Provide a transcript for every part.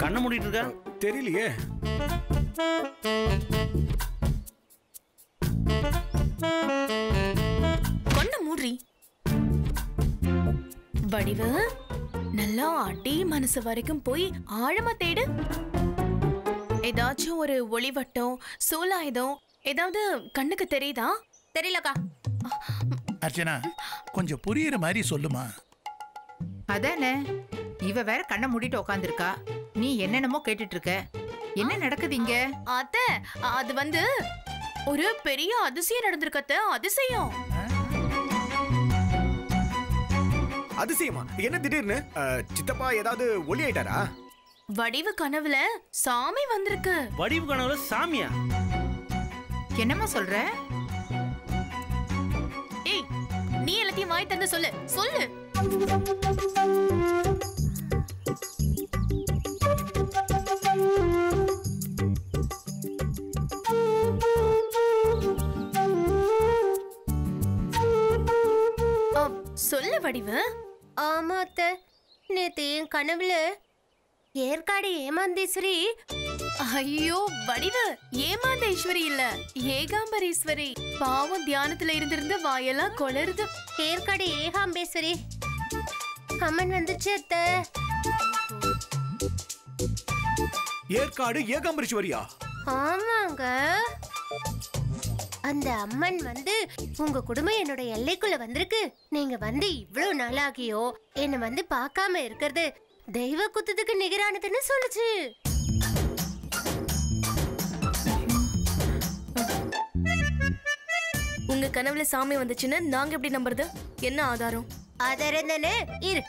கண்ணை மூடிட்டு இருக்க தெரியலையே கொன்ன மூடி வடிவு நல்லா அடி மனசு வரைக்கும் போய் ஆழமா தேடு ஏதாச்சும் ஒரு ஒளிவட்டம் சூலாயுதம் ஏதாவது கண்ணுக்கு தெரியுதா தெரியலக்கா அர்ச்சனா கொஞ்சம் புரியுற மாதிரி சொல்லுமா அதானே இவ வேற கண்ணை மூடிட்டு உக்காந்துருக்கா நீ என்னென்னமோ கேட்டுட்டு இருக்க என்ன நடக்குது இங்க அத்தை அது வந்து ஒரு பெரிய அதிசயம் நடந்திருக்கத்த அதிசயம் அதிசயமா என்ன திடீர்னு அஹ், சித்தப்பா ஏதாவது ஒலி ஆயிட்டாரா வடிவு கனவுல சாமி வந்திருக்கு வடிவு கனவுல சாமியா என்னம்மா சொல்ற ஏய் நீ எல்லாத்தையும் வாய் தந்து சொல்லு சொல்லு அ, சொல்லு வடிவு ஆமா அத்தை நேத்து என் கனவுல ஏற்காடு ஏமாந்தேஸ்வரி ஐயோ வடிவு ஏமாந்தேஸ்வரி இல்ல ஏகாம்பரேஸ்வரி பாவம் தியானத்துல இருந்திருந்து வாயெல்லாம் கொளருது ஏற்காடு ஏகாம்பேஸ்வரி அம்மன் வந்துச்சு அத்தை ஏற்காடு ஏகாம்பரீஸ்வரியா ஆமாங்க அந்த அம்மன் வந்து உங்க குடும்பம் என்னோட எல்லைக்குள்ள வந்திருக்கு நீங்க வந்து இவ்வளவு நாளாகியோ என்ன வந்து பார்க்காம இருக்கிறது தெய்வ குத்தத்துக்கு நிகரானதுன்னு சொல்லுச்சு உங்க கனவுல சாமி வந்துச்சுன்னு நாங்க எப்படி நம்புறது என்ன ஆதாரம் அதரந்தனே இரு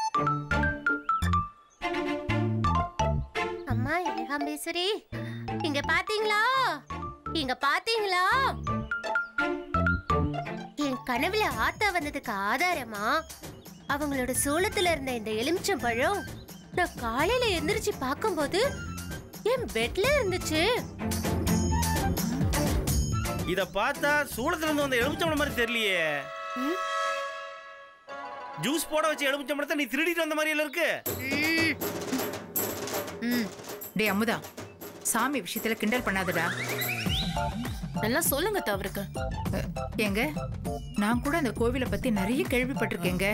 அம்மா ஏகாம்பேஸ்வரி இங்க பாத்தீங்களா இங்க பாத்தீங்களா என் கனவுல ஆத்தா வந்ததுக்கு ஆதாரமா அவங்களோட சூளத்துல இருந்த இந்த எலுமிச்சம் பழம் நான் காலையில எந்திரிச்சு பார்க்கும்போது என் பெட்ல இருந்துச்சு இத பார்த்தா சூளத்துல இருந்து வந்த எலுமிச்சம்பழம் மாதிரி தெரியலையே ஜூஸ் போட வச்ச எலுமிச்சம்பழத்தை நீ திருடிட்டு வந்த மாதிரி எல்லாம் இருக்கு ம் டே அமுதா சாமி விஷயத்துல கிண்டல் பண்ணாதடா நல்லா சொல்லுங்க தவறுக்கு அஹ், ஏங்க நான் கூட அந்த கோவிலை பத்தி நிறைய கேள்விப்பட்டிருக்கேங்க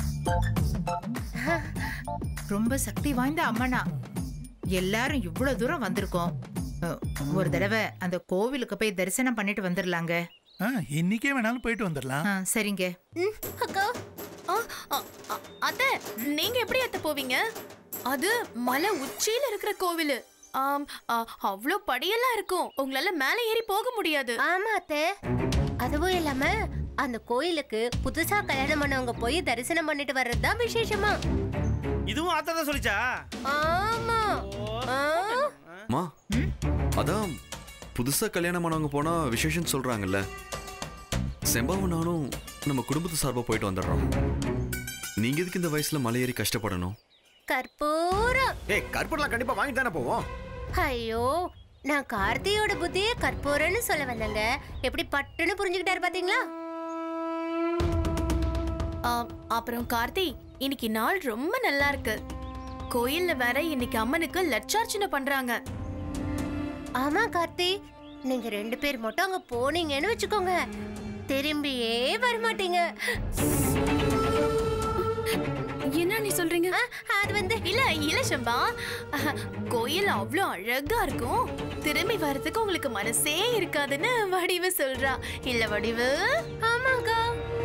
ரொம்ப சக்தி வாய்ந்த அம்மனா எல்லாரும் இவ்வளவு தூரம் வந்திருக்கோம் அஹ், ஒரு தடவை அந்த கோவிலுக்கு போய் தரிசனம் பண்ணிட்டு வந்துடலாங்க ஆ, இன்னிக்கே வேணாலும் போயிட்டு வந்துடலாம் ஆ, சரிங்க ம், அக்கா ஆ, ஆ, ஆ, அத்தை நீங்க எப்படி அத்தை போவீங்க அது மலை உச்சியில இருக்கிற கோவிலு ஆம், ஆ, அவ்ளோ படியெல்லாம் இருக்கும் உங்களால மேலே ஏறி போக முடியாது ஆமா அத்தை அதுவும் இல்லாம அந்த கோயிலுக்கு புதுசா கல்யாணம் பண்ணவங்க போய் தரிசனம் பண்ணிட்டு வர்றதுதான் விசேஷமா இதுவும் ஆத்தா தான் சொல்லிச்சா ஆமா ஆ? மா அதான் புதுசா கல்யாணமானவங்க போனா விசேஷம் சொல்றாங்கல்ல செம்பாவும் நானும் நம்ம குடும்பத்து சார்பா போயிட்டு வந்துடுறோம் நீங்க எதுக்கு இந்த வயசுல மலையேறி கஷ்டப்படணும் கற்பூரம் ஏய் கற்பூரலாம் கண்டிப்பா வாங்கிட்டு தானே போவோம் ஐயோ நான் கார்த்தியோட புத்தியே கற்பூரம்னு சொல்ல வந்தேங்க எப்படி பட்டுன்னு புரிஞ்சுக்கிட்டாரு பாத்தீங்களா ஆ, அப்புறம் கார்த்தி இன்னைக்கு நாள் ரொம்ப நல்லா இருக்கு கோயில்ல வேற இன்னைக்கு அம்மனுக்கு லட்சார்ச்சனை பண்றாங்க ஆமா கார்த்தி நீங்க ரெண்டு பேர் மட்டும் அங்க போனீங்கன்னு வச்சுக்கோங்க திரும்பியே வரமாட்டீங்க என்ன நீ சொல்றீங்க ஆ, அது வந்து இல்ல இல்ல சம்பா அஹ், கோயில் அவ்வளோ அழகா இருக்கும் திரும்பி வர்றதுக்கு உங்களுக்கு மனசே இருக்காதுன்னு வடிவு சொல்றா இல்ல வடிவு ஆமாக்கா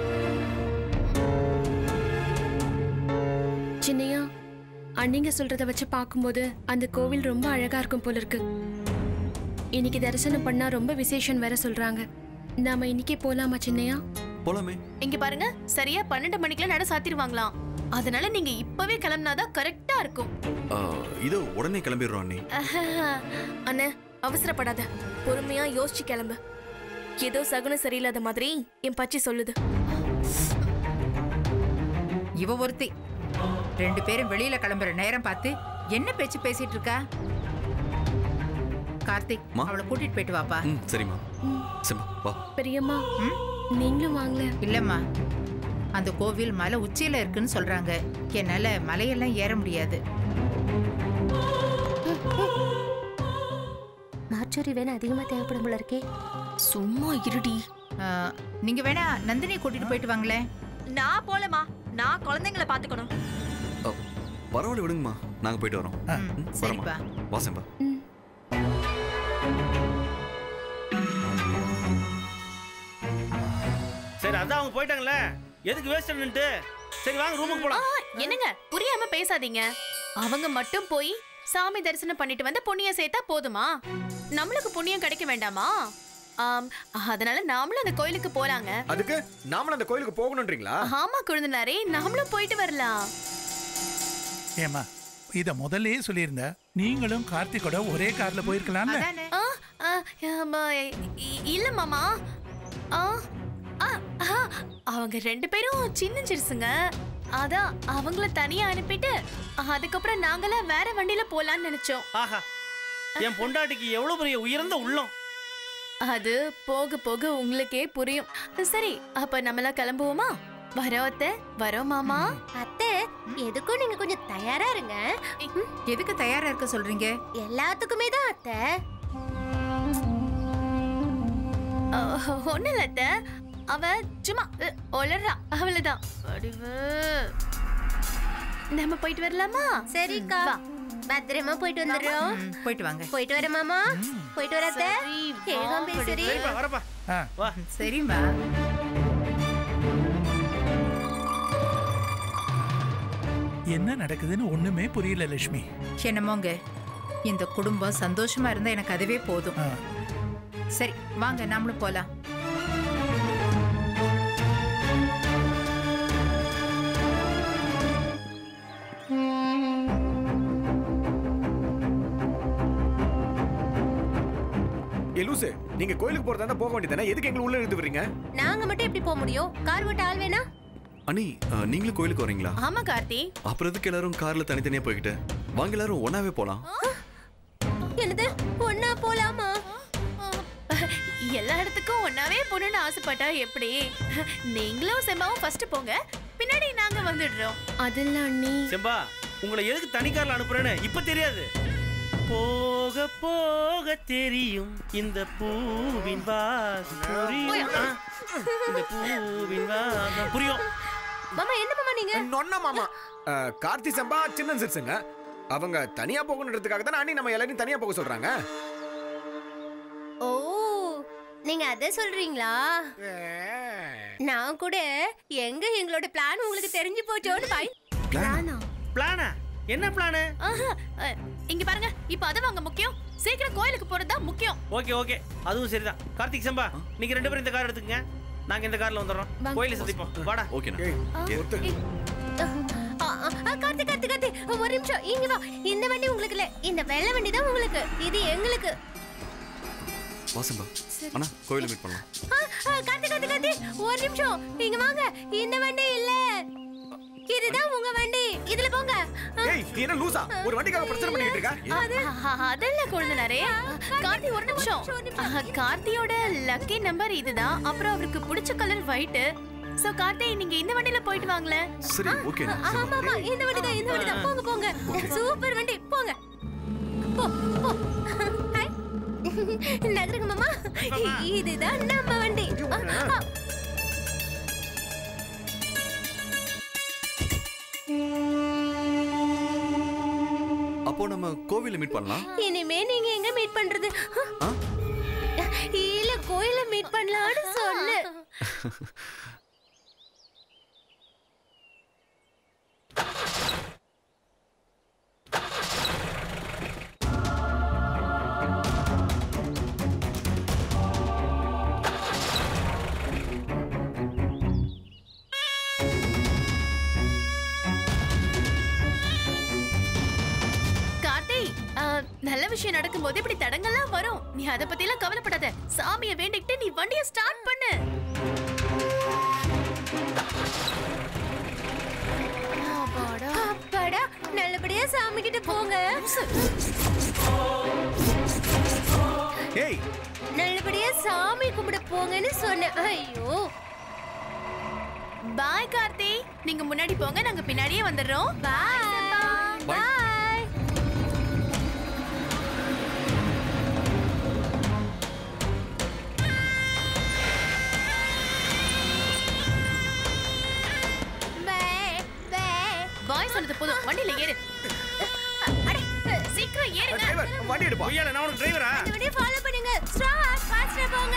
சின்னையா அண்ணிங்க சொல்றத வச்சு பார்க்கும்போது அந்த கோவில் ரொம்ப அழகா இருக்கும் போல இருக்கு இன்னைக்கு தரிசனம் பண்ணா ரொம்ப விசேஷம் வேற சொல்றாங்க நாம இன்னைக்கே போலாமா சின்னையா போலாமே இங்க பாருங்க சரியா பன்னெண்டு மணிக்கெல்லாம் நட சாத்திருவாங்களாம் அதனால நீங்க இப்பவே கிளம்புனாதான் கரெக்டா இருக்கும் ஆ, இதோ உடனே கிளம்பிடுறோம் அண்ணி அண்ணே அவசரப்படாத பொறுமையா யோசிச்சு கிளம்பு ஏதோ சகுனம் சரியில்லாத மாதிரி என் பச்சி சொல்லுது இவ ஒருத்தி ரெண்டு பேரும் வெளியில கிளம்புற நேரம் பார்த்து என்ன பேச்சு பேசிட்டு இருக்கா கார்த்திக் மா. அவளை கூட்டிட்டு போயிட்டு வாப்பா ம் சரிம்மா செம்பா வா பெரியம்மா ம்? நீங்களும் வாங்கல இல்லம்மா அந்த கோவில் மலை உச்சியில இருக்குன்னு சொல்றாங்க என்னால மலையெல்லாம் ஏற முடியாது மூச்சுரி வேணும் அதிகமா தேவைப்படும் போல இருக்கே சும்மா இருடி ஆ, நீங்க வேணா நந்தினி கூட்டிட்டு போயிட்டு வாங்களேன் நான் போலமா நான் குழந்தைங்கள பாத்துக்கணும் அ, பரவாயில்ல விடுங்கம்மா நாங்க போயிட்டு வரோம் ம், ம், சரிப்பா வரேம்மா. வா செம்பா சரி அதான் அவங்க போயிட்டாங்களே எதுக்கு வேஸ்ட் நின்னுட்டு சரி வாங்க ரூமுக்கு போலாம் என்னங்க புரியாம பேசாதீங்க அவங்க மட்டும் போய் சாமி தரிசனம் பண்ணிட்டு வந்து புண்ணியம் சேர்த்தா போதுமா நம்மளுக்கு புண்ணியம் கிடைக்க வேண்டாமா ஆம், அதனால நாமளும் அந்த கோயிலுக்கு போலாங்க அதுக்கு நாமளும் அந்த கோயிலுக்கு போகணுன்றீங்களா ஆமா குழந்தைனாரே நாமளும் போயிட்டு வரலாம் ஏமா இத முதல்லயே சொல்லியிருந்த நீங்களும் கார்த்திகோட ஒரே கார்ல போயிருக்கலாம்ல அதானே ஆ, ஆ, ஆமா, இ- இல்ல மாமா ஆ, ஆ, ஆ, அவங்க ரெண்டு பேரும் சின்ன சிறுசுங்க அதான் அவங்கள தனியா அனுப்பிட்டு அதுக்கப்புறம் நாங்களாம் வேற வண்டியில போலான்னு நினைச்சோம் ஆஹா என் பொண்டாட்டிக்கு எவ்வளவு பெரிய உயர்ந்த உள்ளம் அது போக போக உங்களுக்கே புரியும் சரி அப்ப நம்மளாம் கிளம்புவோமா வரோம் அத்தை வரோம் மாமா அத்தை எதுக்கும் நீங்க கொஞ்சம் தயாரா இருங்க எதுக்கு தயாரா இருக்க சொல்றீங்க எல்லாத்துக்குமே தான் அத்தை ஒண்ணு இல்ல அத்தை அவ சும்மா அஹ், ஒளர்றா அவ்வளவுதான் வடிவு நம்ம போயிட்டு வரலாமா சரிக்கா வா. பத்திரமா போயிட்டு வந்துடுறோம் ம், போயிட்டு வாங்க போயிட்டு வர மாமா போயிட்டு வர அத்தை சரி, ஏகம் வா, பேசுறீ சரிப்பா வரப்பா ஆ, வா சரிம்மா என்ன நடக்குதுன்னு ஒண்ணுமே புரியல லட்சுமி என்னமோங்க இந்த குடும்பம் சந்தோஷமா இருந்தா எனக்கு அதுவே போதும் ஆ, சரி வாங்க நாமளும் போலாம் ஏ லூசு நீங்க கோயிலுக்கு போறதா இருந்தா போக வேண்டியதானே எதுக்கு எங்களை உள்ள இழுத்து விடுறீங்க நாங்க மட்டும் எப்படி போக முடியும் கார் ஓட்ட ஆள் வேணா அண்ணி அ, நீங்களும் கோயிலுக்கு வரீங்களா ஆமா கார்த்தி அப்புறம் எதுக்கு எல்லாரும் கார்ல தனித்தனியா போய்கிட்டு வாங்க எல்லாரும் ஒன்னாவே போலாம் என்னது ஒன்னா போலாமா எல்லா இடத்துக்கும் ஒன்னாவே போகணும்னு ஆசைப்பட்டா எப்படி நீங்களும் செம்மாவும் ஃபர்ஸ்ட் போங்க பின்னாடி நாங்க வந்துடுறோம் அதெல்லாம் அண்ணி செம்பா உங்களை எதுக்கு தனி கார்ல அனுப்புறேன்னு இப்ப தெரியாது போக போக தெரியும் இந்த பூவின் வாசம் புரியும் ஆ, இந்த பூவின் வாசம் புரியும் மாமா என்ன மாமா நீங்க நொன்ன மாமா அஹ், கார்த்தி சம்பா சின்ன சிறுசுங்க அவங்க தனியா போகணுன்றதுக்காக தான் அண்ணி நம்ம எல்லாரையும் தனியா போக சொல்றாங்க ஓ நீங்க அத சொல்றீங்களா நான் கூட எங்க எங்களோட பிளான் உங்களுக்கு தெரிஞ்சு போச்சோன்னு பய பிளானா பிளானா என்ன பிளானு ஆஹா, அஹ், இங்க பாருங்க இப்ப அது வாங்க முக்கியம் சீக்கிரம் கோயிலுக்கு போறது தான் முக்கியம் ஓகே ஓகே அதுவும் சரிதான் கார்த்திக் செம்பா நீங்க ரெண்டு பேரும் இந்த கார் எடுத்துக்கங்க நாங்க இந்த கார்ல வந்துடுறோம் கோயில சந்திப்போம் வாடா ஓகேண்ணா ஏய், ஒத்து. ஆ, ஆ, ஆ, கார்த்தி கார்த்தி கார்த்தி ஒரு நிமிஷம் இங்க வா இந்த வண்டி உங்களுக்கு இல்ல இந்த வெள்ளை வண்டி தான் உங்களுக்கு இது எங்களுக்கு வாசம்பா அண்ணா கோயில மீட் பண்ணலாம் ஆ, ஆ, கார்த்தி கார்த்தி கார்த்தி ஒரு நிமிஷம் இங்க வாங்க இந்த வண்டி இல்ல இதுதான் உங்க வண்டி இதுல போங்க ஆ, ஏய் நீ என்ன லூசா ஒரு வண்டிக்காக பிரச்சனை பண்ணிட்டு இருக்க ஆஹா, அதெல்லாம் குழந்தைனாரே கார்த்தி ஒரு நிமிஷம் ஒரு நிமிஷம். ஆஹா, கார்த்தியோட லக்கி நம்பர் இதுதான் அப்புறம் அவருக்கு பிடிச்ச கலர் ஒயிட் சோ கார்த்தி நீங்க இந்த வண்டியில போயிட்டு வாங்களேன் சரி ஓகேண்ணா ஆமா ஆமா இந்த வண்டி தான் இந்த வண்டி தான் போங்க போங்க சூப்பர் வண்டி போங்க போ போ ஹாய் நகருங்க மாமா இதுதான் நம்ம வண்டி ஆ, ஆ. அப்போ நம்ம கோவில்ல மீட் பண்ணலாம் இனிமே நீங்க எங்க மீட் பண்றது ஆ? இல்ல கோயில மீட் பண்ணலாம்னு சொன்னேன் கார்த்தி ஆஹ், நல்ல விஷயம் நடக்கும்போது இப்படி தடங்கள்லாம் வரும் நீ அத பத்தி எல்லாம் கவலைப்படாத சாமியை வேண்டிக்கிட்டு நீ வண்டியை ஸ்டார்ட் பண்ணு அப்பாடா. அப்பாடா நல்லபடியா சாமி கிட்ட போங்க ஏய் நல்லபடியா சாமி கும்பிட போங்கன்னு சொன்னேன் ஐயோ பாய் கார்த்தி நீங்க முன்னாடி போங்க நாங்க பின்னாடியே வந்துடுறோம் பாய் பாய் பாய் சொன்னது போதும் வண்டியில ஏறு அட, சீக்கிரம் ஏறுங்க டிரைவர் வண்டி எடுப்பா பொய்யால நான் உனக்கு டிரைவரா இந்த வண்டியை ஃபாலோ பண்ணுங்க ஸ்டாப் ஃபாஸ்டா போங்க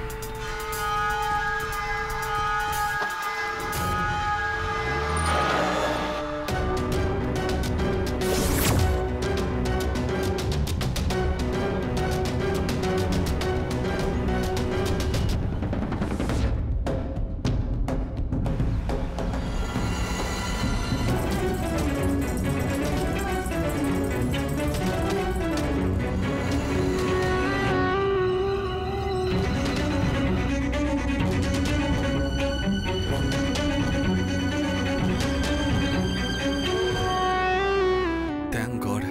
தேங்க் காட்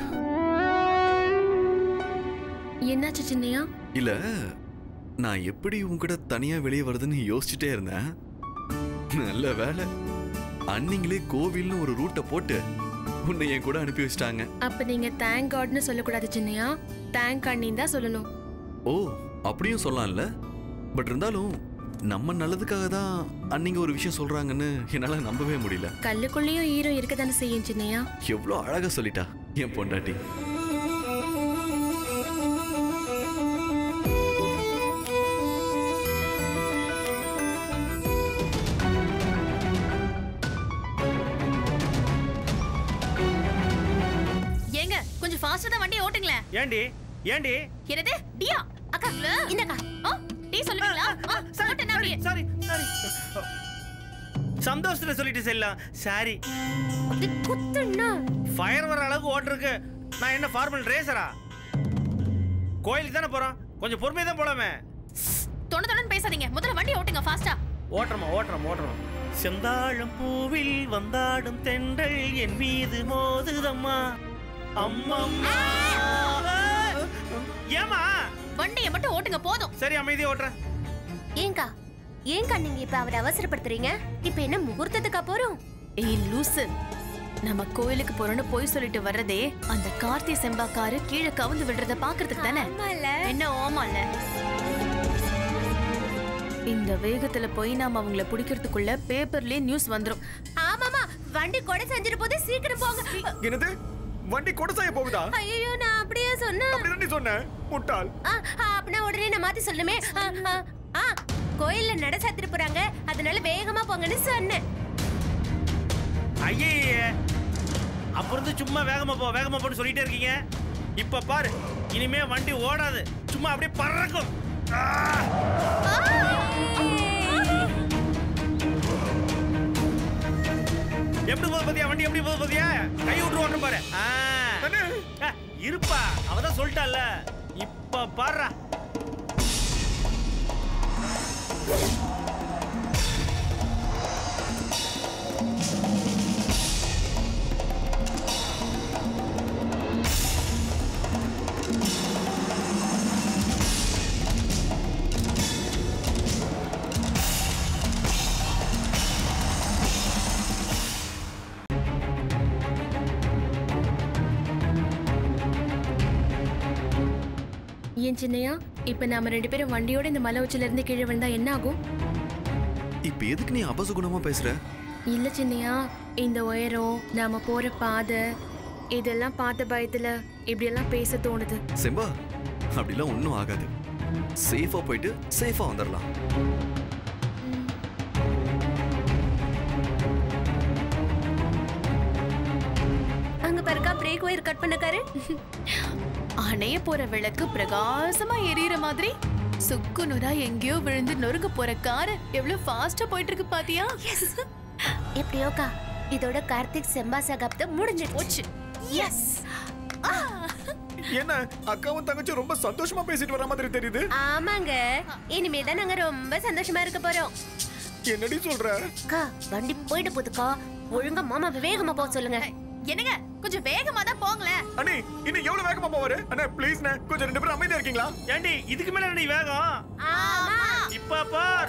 என்னாச்சு சின்னையா இல்ல நான் எப்படி உன்கிட்ட தனியா வெளியே வருதுன்னு யோசிச்சுட்டே இருந்தேன் நல்ல வேலை அன்னிங்களே கோவில்னு ஒரு ரூட்டை போட்டு உன்னை என் கூட அனுப்பி வச்சிட்டாங்க அப்ப நீங்க தேங்க் காட்னு சொல்லக்கூடாது சின்னையா தேங்க் அண்ணின்னு தான் சொல்லணும் ஓ அப்படியும் சொல்லலாம்ல பட் இருந்தாலும் நம்ம நல்லதுக்காக தான் அன்னிங்க ஒரு விஷயம் சொல்றாங்கன்னு என்னால நம்பவே முடியல கல்லுக்குள்ளேயும் ஈரம் இருக்க தானே செய்யும் சின்னையா எவ்வளோ அழகா சொல்லிட்டா என் பொண்டாட்டி ஏங்க கொஞ்சம் ஃபாஸ்டா தான் வண்டியை ஓட்டுங்களேன் ஏண்டி ஏண்டி என்னது டியா அக்கா இந்தக்கா ஆ டீ சொல்லுவீங்களா ஆ, ஓட்டுனா அப்படியே. சாரி சாரி சந்தோஷத்துல சொல்லிட்டு செல்லாம் சாரி அப்படி குத்துன்னா ஃபயர் வர அளவுக்கு ஓட்டிருக்கு நான் என்ன ஃபார்மல் ரேசரா கோயிலுக்கு தானே போறோம் கொஞ்சம் பொறுமையா தான் போலாமே தொண தொணன்னு பேசாதீங்க முதல்ல வண்டி ஓட்டுங்க ஃபாஸ்டா ஓட்டுறமா ஓட்டுறோம் ஓட்டுறோம் செந்தாழம் பூவில் வந்தாடும் தென்றல் என் மீது மோதுதம்மா அம்மம்மா ஏமா வண்டியை மட்டும் ஓட்டுங்க போதும் சரி அமைதியா ஓட்டுறேன் ஏங்கா ஏங்கா நீங்க இப்ப அவரை அவசரப்படுத்துறீங்க இப்ப என்ன முகூர்த்தத்துக்கா போறோம் ஏய் லூசு நம்ம கோயிலுக்கு போறோம்னு போய் சொல்லிட்டு வர்றதே அந்த கார்த்தி செம்பாக்காரு கீழே கவுந்து விடுறத பாக்குறதுக்கு தானே என்ன ஓமால இந்த வேகத்துல போய் நாம அவங்கள பிடிக்கிறதுக்குள்ள பேப்பர்லயே நியூஸ் வந்துரும் ஆமாமா வண்டி கொடை செஞ்சிட்டு போது சீக்கிரம் போங்க என்னது வண்டி கொடுசாய போகுதா ஐயோ நான் அப்படியே சொன்னேன் அப்படிதான் நீ சொன்ன முட்டாள் ஆ, ஆ, அப்படின்னா உடனே நான் மாத்தி சொல்லுமே ஆ, ஆ, ஆ, கோயில்ல நட சாத்திட்டு போறாங்க அதனால வேகமா போங்கன்னு சொன்னேன் ஐயே அப்புறம் இருந்து சும்மா வேகமா போ வேகமா போன்னு சொல்லிட்டே இருக்கீங்க இப்ப பாரு இனிமே வண்டி ஓடாது சும்மா அப்படியே பறக்கும் ஆ! எப்படி போகுது பாத்தியா வண்டி எப்படி போகுது பாத்தியா கை விட்டு ஓட்டும் பாரு ஆ. ஆ, இருப்பா அவதான் சொல்லிட்டால இப்ப பாருடா ஏன் சின்னையா இப்ப நாம ரெண்டு பேரும் வண்டியோட இந்த மலை உச்சில இருந்து கீழே விழுந்தா என்ன ஆகும் இப்ப எதுக்கு நீ அபசகுணமா பேசுற இல்ல சின்னையா இந்த உயரம் நாம போற பாதை இதெல்லாம் பார்த்த பயத்துல இப்படியெல்லாம் பேச தோணுது செம்பா அப்படிலாம் ஒன்றும் ஆகாது சேஃபா போயிட்டு சேஃபா வந்துடலாம் அங்க பாருக்கா பிரேக் ஒயர் கட் பண்ணக்காரு அணைய போற விளக்கு பிரகாசமா எரியற மாதிரி சுக்கு நுரா எங்கேயோ விழுந்து நொறுங்க போற காரு எவ்வளவு ஃபாஸ்டா போயிட்டு இருக்கு பாத்தியா எப்படியோக்கா இதோட கார்த்திக் செம்பா சகாப்தம் முடிஞ்சிட்டு போச்சு எஸ் என்ன அக்காவும் தங்கச்சி ரொம்ப சந்தோஷமா பேசிட்டு வர மாதிரி தெரியுது ஆமாங்க இனிமே தான் நாங்க ரொம்ப சந்தோஷமா இருக்க போறோம் என்னடி சொல்ற அக்கா வண்டி போயிட்டு போதுக்கா ஒழுங்கா மாமா வேகமா போக சொல்லுங்க என்னங்க கொஞ்சம் வேகமா தான் போங்களேன் அண்ணே இன்னும் எவ்வளவு வேகமா போவாரு அண்ணா ப்ளீஸ் கொஞ்சம் ரெண்டு பேரும் அமைதியா இருக்கீங்களா ஏண்டி இதுக்கு மேல நீ வேகம் ஆமா இப்ப பார்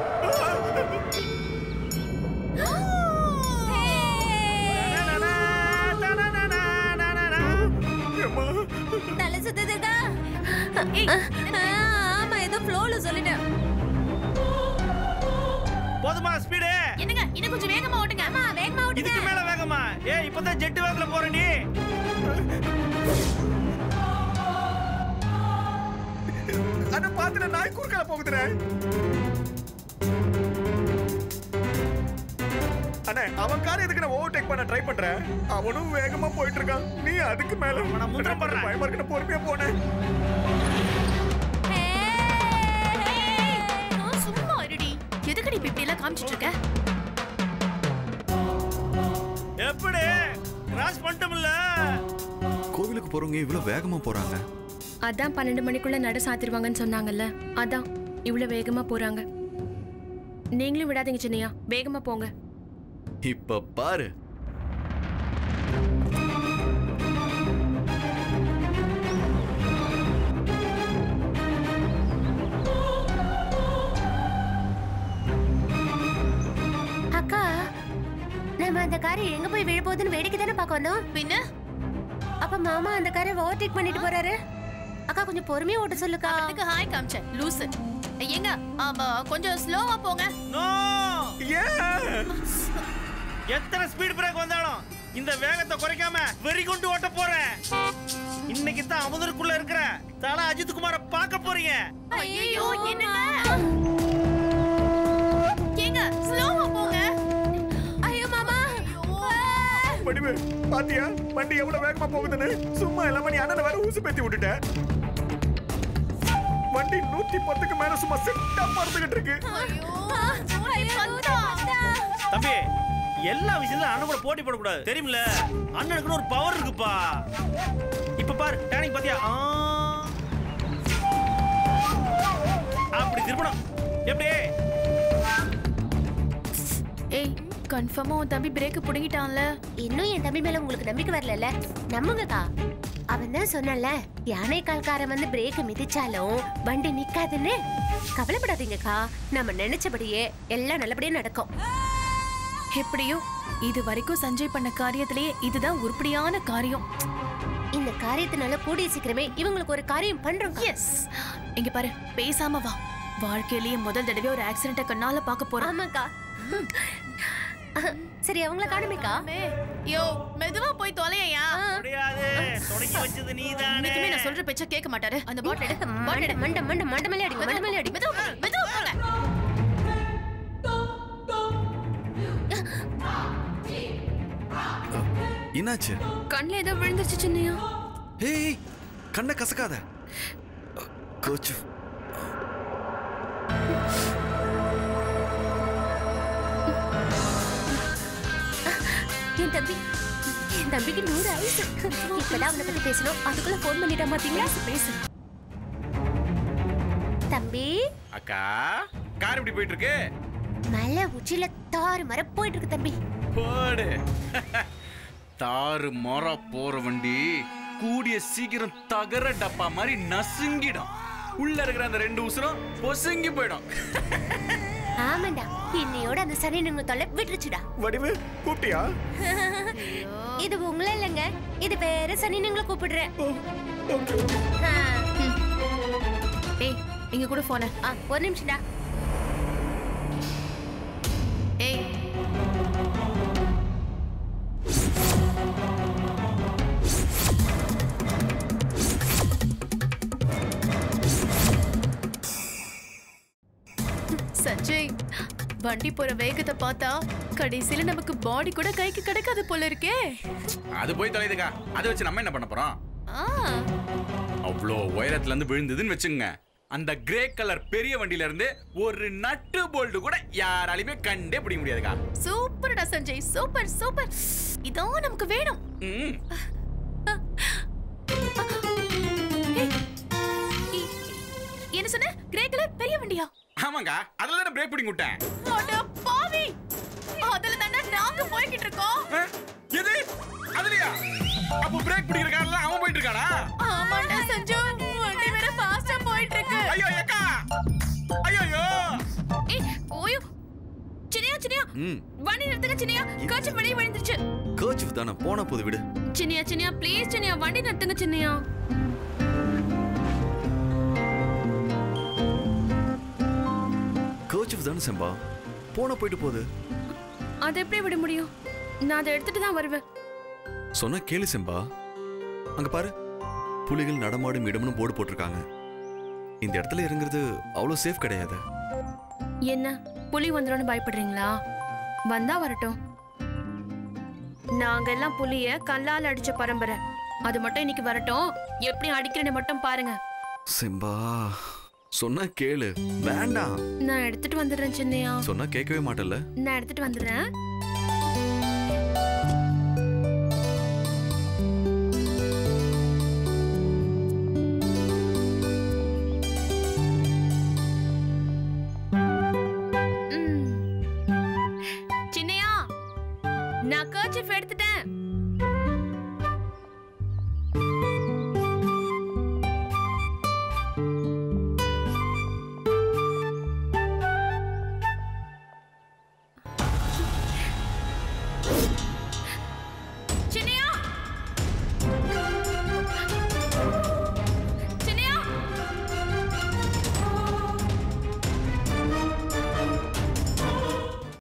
அம்மா தலை சுத்துதுக்கா ஆமா ஏதோ ஃப்ளோல சொல்லிட்டேன் போதுமா ஸ்பீடு என்னங்க இன்னும் கொஞ்சம் வேகமா ஓட்டுங்க ஆமா வேகமா இதுக்கு ஓட்டுங்க மேல வேகமா ஏ ஏய் இப்பதான் ஜெட்டு வேகத்துல போற நீ அண்ணா பாத்துட்டு நாய் குறுக்கால போகுதுண்ணே அண்ணே அவன் கார் எதுக்கு நான் ஓவர்டேக் பண்ண ட்ரை பண்றேன் அவனும் வேகமா போயிட்டு இருக்கான் நீ அதுக்கு மேல அவனை முந்திரம் பண்றேன். பயமா இருக்கு பொறுமையா போனேன் ஆ, சும்மா இருடி எதுக்கடி இப்படி இப்படி எல்லாம் காமிச்சிட்டு இருக்க எப்படி கிராஸ் பண்ணிட்டோம்ல கோவிலுக்கு போறவங்க இவ்வளவு வேகமா போறாங்க அதான் பன்னெண்டு மணிக்குள்ள நட சாத்திருவாங்கன்னு சொன்னாங்கல்ல அதான் இவ்வளவு வேகமா போறாங்க நீங்களும் விடாதீங்க சின்னையா வேகமா போங்க இப்ப பாரு அக்கா நம்ம அந்த காரை எங்க போய் விழ போகுதுன்னு வேடிக்கை தானே பார்க்க வந்தோம் பின்ன அப்ப மாமா அந்த காரை ஓவர்டேக் பண்ணிட்டு போறாரு அக்கா கொஞ்சம் பொறுமையா ஓட்ட சொல்லுக்கா அதுக்கு ஹாய் காமிச்சேன் லூசு எங்க ஆமா கொஞ்சம் ஸ்லோவா போங்க நோ ஏன் எத்தனை ஸ்பீட் பிரேக் வந்தாலும் இந்த வேகத்தை குறைக்காம வெறி கொண்டு ஓட்ட போறேன் இன்னைக்கு தான் அமுதருக்குள்ள இருக்கிற தல அஜித் குமார பார்க்க போறீங்க ஐயோ என்னங்க ஏங்க ஸ்லோவா போங்க ஐயோ மாமா வடிவு பாத்தியா வண்டி எவ்வளவு வேகமா போகுதுன்னு சும்மா இல்லாம நீ அண்ணனை வேற ஊசி பேத்தி விட்டுட்ட வண்டி நூத்தி பத்துக்கு மேல சும்மா சிட்டா பறந்துகிட்டு இருக்கு தம்பி எல்லா விஷயத்துல அண்ணன் கூட போட்டி போடக்கூடாது தெரியுமில்ல அண்ணனுக்குன்னு ஒரு பவர் இருக்குப்பா இப்ப பாரு டேனிங் பாத்தியா ஆ. அப்படி திருப்பணும் எப்படி ஏய் கன்ஃபார்மா உன் தம்பி பிரேக் புடுங்கிட்டான்ல இன்னும் என் தம்பி மேல உங்களுக்கு நம்பிக்கை வரலல்ல நம்புங்கக்கா அவன் தான் சொன்னல யானை கால்காரன் வந்து பிரேக் மிதிச்சாலும் வண்டி நிக்காதுன்னு கவலைப்படாதீங்கக்கா நம்ம நினைச்சபடியே எல்லாம் நல்லபடியா நடக்கும் எப்படியோ இது வரைக்கும் சஞ்சய் பண்ண காரியத்திலேயே இதுதான் உருப்படியான காரியம் இந்த காரியத்தினால கூடிய சீக்கிரமே இவங்களுக்கு ஒரு காரியம் பண்றோம் எஸ் இங்க பாரு பேசாம வா வாழ்க்கையிலேயே முதல் தடவை ஒரு ஆக்சிடென்ட கண்ணால பார்க்க போறோம் ஆமாக்கா சரி அவங்கள காணுமேக்கா யோ மெதுவா போய் தொலையா முடியாது தொடங்கி வச்சது நீதானே இன்னைக்குமே நான் சொல்ற பேச்ச கேட்க மாட்டாரு அந்த பாட்டில் எடு பாட்டில் மண்ட எடு மண்ட மண்ட மண்ட மேலே அடிங்க மண்ட மேலே அடி மெதுவா போங்க, மெதுவா போங்க என்னாச்சு கண்ணில் ஏதோ விழுந்துருச்சு சின்னையா ஏய் கண்ணை கசக்காத கோச்சு என் தம்பி என் தம்பிக்கு நூறு ஐஸ் இப்பதான் அவனை பத்தி பேசணும் அதுக்குள்ள ஃபோன் பண்ணிட்டா பாத்தீங்களா பேசு தம்பி அக்கா கார் எப்படி போயிட்டு இருக்கு மலை உச்சியில தாறு மர போயிட்டு இருக்கு தம்பி போடு தாறு மொற போற வண்டி கூடிய சீக்கிரம் தகர டப்பா மாதிரி நசுங்கிடும் உள்ள இருக்கிற அந்த ரெண்டு உசுரம் பொசுங்கி போயிடும் ஆமாண்டா இன்னையோட அந்த சனி நீங்க தொலை விட்டுருச்சுடா வடிவு கூப்பிட்டியா இது உங்கள இல்லைங்க இது வேற சனி நீங்களை கூப்பிடுறேன் ஓகே ஆ, ஏய் இங்க கூட போன ஆ, ஒரு நிமிஷம்டா ஏய் சஞ்சய் வண்டி போற வேகத்தை பார்த்தா கடைசியில நமக்கு பாடி கூட கைக்கு கிடைக்காது போல இருக்கே அது போய் தொலையுதுக்கா அதை வச்சு நம்ம என்ன பண்ண போறோம் ஆ அவ்வளோ உயரத்துல இருந்து விழுந்ததுன்னு வச்சுங்க அந்த கிரே கலர் பெரிய வண்டியில இருந்து ஒரு நட்டு போல்டு கூட யாராலையுமே கண்டே பிடிக்க முடியாதுக்கா சூப்பர்டா சஞ்சய் சூப்பர் சூப்பர் இதான் நமக்கு வேணும் ம் ஏய், இ- என்ன சொன்ன கிரே கலர் பெரிய வண்டியா ஆமாங்க அதுல தானே பிரேக் பிடிங்க விட்டேன் அட பாவி அதுல தானே நாங்க போய்கிட்டு இருக்கோம் ஆ? எது அதுலயா அப்போ பிரேக் பிடிக்கிற கார்ல அவன் போயிட்டு இருக்கானா ஆமாடா சஞ்சு வண்டி வேற ஃபாஸ்டா போயிட்டு இருக்கு ஐயோ ஏக்கா ஐயோ ஏய் ஓயோ சின்னையா சின்னையா ம் வண்டி நிறுத்துங்க சின்னையா காய்ச்சல் வெளியே விழுந்துருச்சு கோச்சு தானே போன போது விடு சின்னையா சின்னையா ப்ளீஸ் சின்னையா வண்டி நிறுத்துங்க சின்னையா கோச்சு தானே செம்பா போன போயிட்டு போகுது அதை எப்படி விட முடியும் நான் அதை எடுத்துட்டு தான் வருவேன் சொன்னா கேளு செம்பா அங்க பாரு புலிகள் நடமாடும் இடம்னு போர்டு போட்டிருக்காங்க இந்த இடத்துல இறங்குறது அவ்வளோ சேஃப் கிடையாது என்ன புலி வந்துடும் பயப்படுறீங்களா வந்தா வரட்டும் நாங்க எல்லாம் புலிய கல்லால் அடிச்ச பரம்பரை அது மட்டும் இன்னைக்கு வரட்டும் எப்படி அடிக்கிறேன்னு மட்டும் பாருங்க செம்பா சொன்னா கேளு வேண்டாம் நான் எடுத்துட்டு வந்துடுறேன் சின்னையா சொன்னா கேட்கவே மாட்டல்ல நான் எடுத்துட்டு வந்துடுறேன் ம். சின்னையா நான் கர்ச்சிஃப் எடுத்துட்டேன்